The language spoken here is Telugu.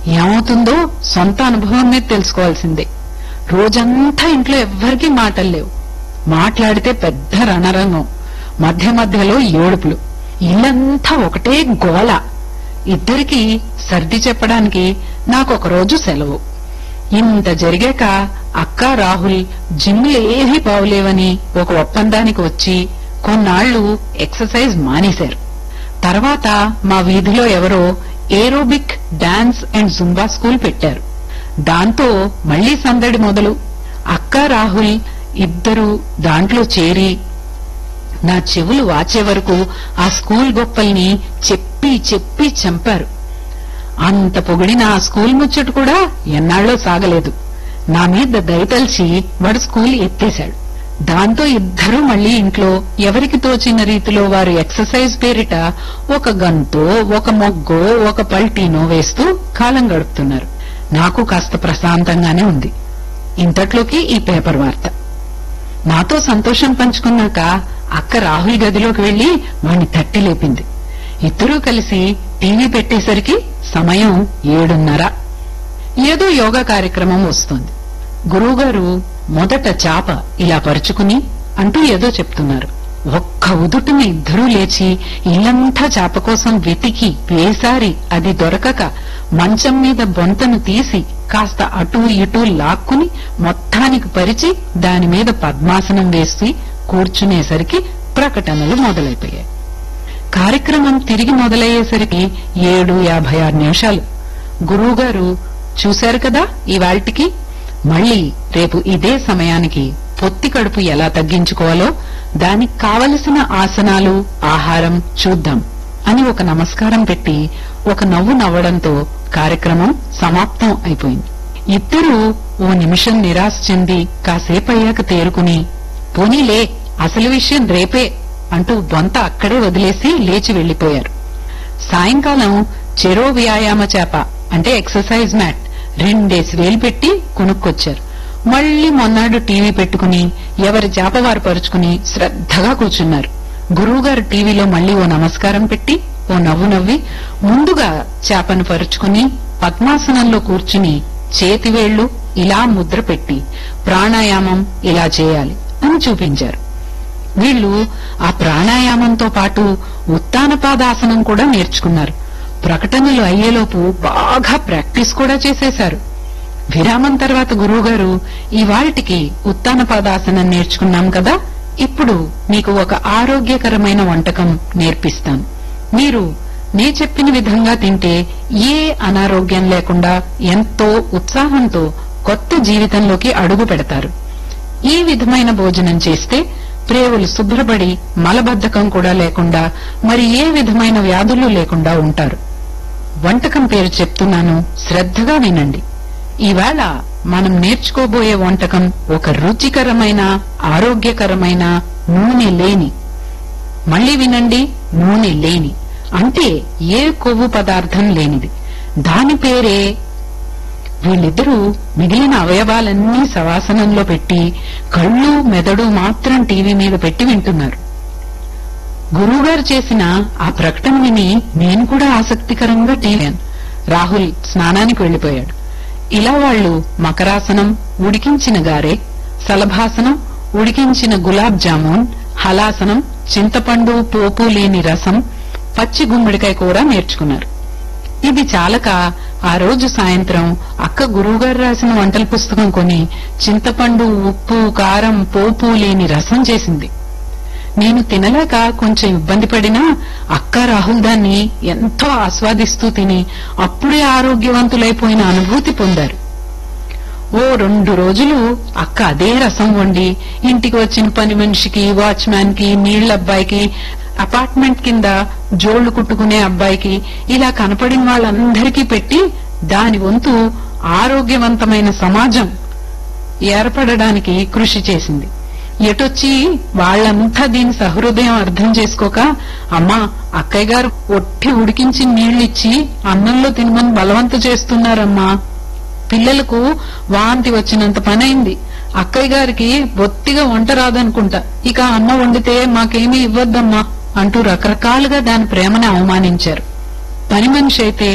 ఏమవుతుందో సొంత అనుభవం మీద తెలుసుకోవాల్సిందే రోజంతా ఇంట్లో ఎవ్వరికీ మాటలు లేవు మాట్లాడితే పెద్ద రణరంగం మధ్య మధ్యలో ఏడుపులు ఇల్లంతా ఒకటే గోల ఇద్దరికి సర్ది చెప్పడానికి నాకు ఒక రోజు సెలవు ఇంత జరిగాక అక్క రాహుల్ జిమ్లు ఏవీ బావులేవని ఒక ఒప్పందానికి వచ్చి కొన్నాళ్లు ఎక్సర్సైజ్ మానేశారు తర్వాత మా వీధిలో ఎవరో aerobic dance and Zumba school పెట్టారు దాంతో మళ్లీ సందడి మొదలు అక్క రాహుల్ ఇద్దరు దాంట్లో చేరి నా చెవులు వాచే వరకు ఆ స్కూల్ గొప్పల్ని చెప్పి చెప్పి చంపారు అంత పొగిడిన ఆ స్కూల్ ముచ్చట కూడా ఎన్నాళ్ళో సాగలేదు నా మీద దయతలిచి వాడు స్కూల్ ఎత్తేశాడు దాంతో ఇద్దరూ మళ్లీ ఇంట్లో ఎవరికి తోచిన రీతిలో వారు ఎక్సర్సైజ్ పేరిట ఒక గంతో ఒక మొగ్గో ఒక పల్టీనో వేస్తూ కాలం గడుపుతున్నారు నాకు కాస్త ప్రశాంతంగానే ఉంది ఇంతట్లోకి ఈ పేపర్ వార్త నాతో సంతోషం పంచుకున్నాక అక్క రాహుల్ గదిలోకి వెళ్లి వాణ్ణి తట్టి లేపింది ఇద్దరూ కలిసి టీవీ పెట్టేసరికి సమయం ఏడున్నర ఏదో యోగా కార్యక్రమం వస్తోంది గురువుగారు మొదట చాప ఇలా పరుచుకుని అంటూ ఏదో చెప్తున్నారు ఒక్క ఉదుటిని ఇద్దరూ లేచి ఇల్లంతా చాప కోసం వెతికి వేసారి అది దొరకక మంచం మీద బొంతను తీసి కాస్త అటూ ఇటూ లాక్కుని మొత్తానికి పరిచి దాని మీద పద్మాసనం వేసి కూర్చునేసరికి ప్రకటనలు మొదలైపోయాయి కార్యక్రమం తిరిగి మొదలయ్యేసరికి ఏడు యాభై ఆరు నిమిషాలు గురువుగారు చూశారు కదా ఇవాళ్టికి మళ్ళీ రేపు ఇదే సమయానికి పొత్తి కడుపు ఎలా తగ్గించుకోవాలో దానికి కావలసిన ఆసనాలు ఆహారం చూద్దాం అని ఒక నమస్కారం పెట్టి ఒక నవ్వు నవ్వడంతో కార్యక్రమం సమాప్తం అయిపోయింది ఇద్దరూ ఓ నిమిషం నిరాశ చెంది కాసేపయ్యాక తేరుకుని పోనీలే అసలు విషయం రేపే అంటూ బొంత అక్కడే వదిలేసి లేచి వెళ్లిపోయారు సాయంకాలం చెరో వ్యాయామ చేప అంటే ఎక్సర్సైజ్ మ్యాట్ రెండేసి వేలు పెట్టి కొనుక్కొచ్చారు మళ్లీ మొన్నాడు టీవీ పెట్టుకుని ఎవరి చేప వారు పరుచుకుని శ్రద్ధగా కూర్చున్నారు గురువుగారు టీవీలో మళ్లీ ఓ నమస్కారం పెట్టి ఓ నవ్వు నవ్వి ముందుగా చేపను పరుచుకుని పద్మాసనంలో కూర్చుని చేతివేళ్లు ఇలా ముద్ర పెట్టి ప్రాణాయామం ఇలా చేయాలి అని చూపించారు వీళ్లు ఆ ప్రాణాయామంతో పాటు ఉత్తానపాదాసనం కూడా నేర్చుకున్నారు ప్రకటనలు అయ్యేలోపు బాగా ప్రాక్టీస్ కూడా చేసేశారు విరామం తర్వాత గురువుగారు ఇవాళ్టికి ఉత్తానపాదాసనం నేర్చుకున్నాం కదా ఇప్పుడు మీకు ఒక ఆరోగ్యకరమైన వంటకం నేర్పిస్తాను మీరు నే చెప్పిన విధంగా తింటే ఏ అనారోగ్యం లేకుండా ఎంతో ఉత్సాహంతో కొత్త జీవితంలోకి అడుగు పెడతారు ఈ విధమైన భోజనం చేస్తే ప్రేవులు శుభ్రపడి మలబద్ధకం కూడా లేకుండా మరి ఏ విధమైన వ్యాధులు లేకుండా ఉంటారు వంటకం పేరు చెప్తున్నాను శ్రద్ధగా వినండి ఈవేళ మనం నేర్చుకోబోయే వంటకం ఒక రుచికరమైన ఆరోగ్యకరమైన నూనె లేని మళ్ళీ వినండి నూనె లేని అంటే ఏ కొవ్వు పదార్థం లేనిది దాని పేరే వీళ్ళిద్దరూ మిగిలిన అవయవాలన్నీ సవాసనంలో పెట్టి కళ్ళు మెదడు మాత్రం టీవీ మీద పెట్టి వింటున్నారు గురువుగారు చేసిన ఆ ప్రకటన విని నేను కూడా ఆసక్తికరంగా టీవీ రాహుల్ స్నానానికి వెళ్లిపోయాడు ఇలా వాళ్ళు మకరాసనం ఉడికించిన గారె సలభాసనం ఉడికించిన గులాబ్ జామున్ హలాసనం చింతపండు పోపు లేని రసం పచ్చి గుమ్మడికాయ కూర నేర్చుకున్నారు ఇది చాలక ఆ రోజు సాయంత్రం అక్క గురువుగారు రాసిన వంటల పుస్తకం కొని చింతపండు ఉప్పు కారం పోపు లేని రసం చేసింది నేను తినలేక కొంచెం ఇబ్బంది పడినా అక్క రాహుల్ దాన్ని ఎంతో ఆస్వాదిస్తూ తిని అప్పుడే ఆరోగ్యవంతులైపోయిన అనుభూతి పొందారు ఓ రెండు రోజులు అక్క అదే రసం వండి ఇంటికి వచ్చిన పని మనిషికి వాచ్మ్యాన్ కి నీళ్లబ్బాయికి అపార్ట్మెంట్ కింద జోళ్లు కుట్టుకునే అబ్బాయికి ఇలా కనపడిన వాళ్ళందరికీ పెట్టి దాని వంతు ఆరోగ్యవంతమైన సమాజం ఏర్పడడానికి కృషి చేసింది ఎటొచ్చి వాళ్ళంతా దీని సహృదయం అర్థం చేసుకోక అమ్మా అక్కయ్య గారు ఒట్టి ఉడికించి నీళ్లిచ్చి అన్నంలో తినమని బలవంత చేస్తున్నారమ్మా పిల్లలకు వాంతి వచ్చినంత పనైంది అక్కయ్య గారికి బొత్తిగా వంట రాదనుకుంటా ఇక అమ్మ వండితే మాకేమీ ఇవ్వద్దమ్మా అంటూ రకరకాలుగా దాని ప్రేమని అవమానించారు పని మనిషి అయితే